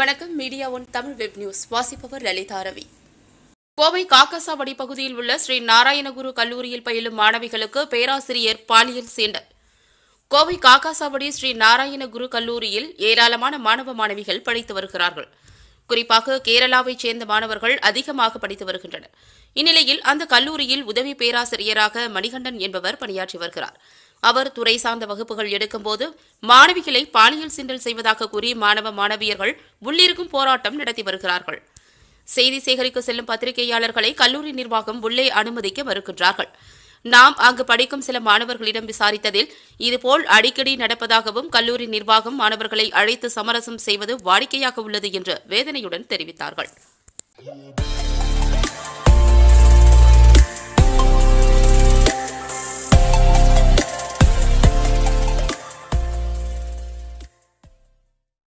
வணக்கம் media one Tamil web news வாசிப்பவர் லலிதா ரவி கோவை காக்கசாவடி பகுதியில் உள்ள ஸ்ரீ நாராயணகுரு கல்லூரியில் பயிலும் மாணவிகளுக்கு பேராசிரியர் பாலியல் சீண்டல் கோவை காக்காசாவடி ஸ்ரீ நாராயணகுரு கல்லூரியில் ஏராளமான மாணவ மாணவிகள் படித்து வருகிறார்கள் குறிப்பாக கேரளாவைச் சேர்ந்த மாணவர்கள் அதிகமாக படித்து வருகின்றனர் இந்நிலையில் அந்த கல்லூரியில் உதவி பேராசிரியராக மணிகண்டன் என்பவர் பணியாற்றி வருகிறார் அவர் துறை சார்ந்த வகுப்புகள் எடுக்கும்போது மாணவிகளை பாலியல் சிண்டல் செய்வதாக கூறி மாணவ மாணவியர்கள் உள்ளிருக்கும் போராட்டம் நடத்தி வருகிறார்கள் செய்தி சேகரிக்க செல்லும் பத்திரிகையாளர்களை கல்லூரி நிர்வாகம் உள்ளே அனுமதிக்க மறுக்கின்றார்கள் நாம் அங்கு படிக்கும் சில மாணவர்களிடம் விசாரித்ததில் இதுபோல் அடிக்கடி நடப்பதாகவும் கல்லூரி நிர்வாகம் மாணவர்களை அழைத்து சமரசம் செய்வது வாடிக்கையாக உள்ளது என்று வேதனையுடன் தெரிவித்தார்கள்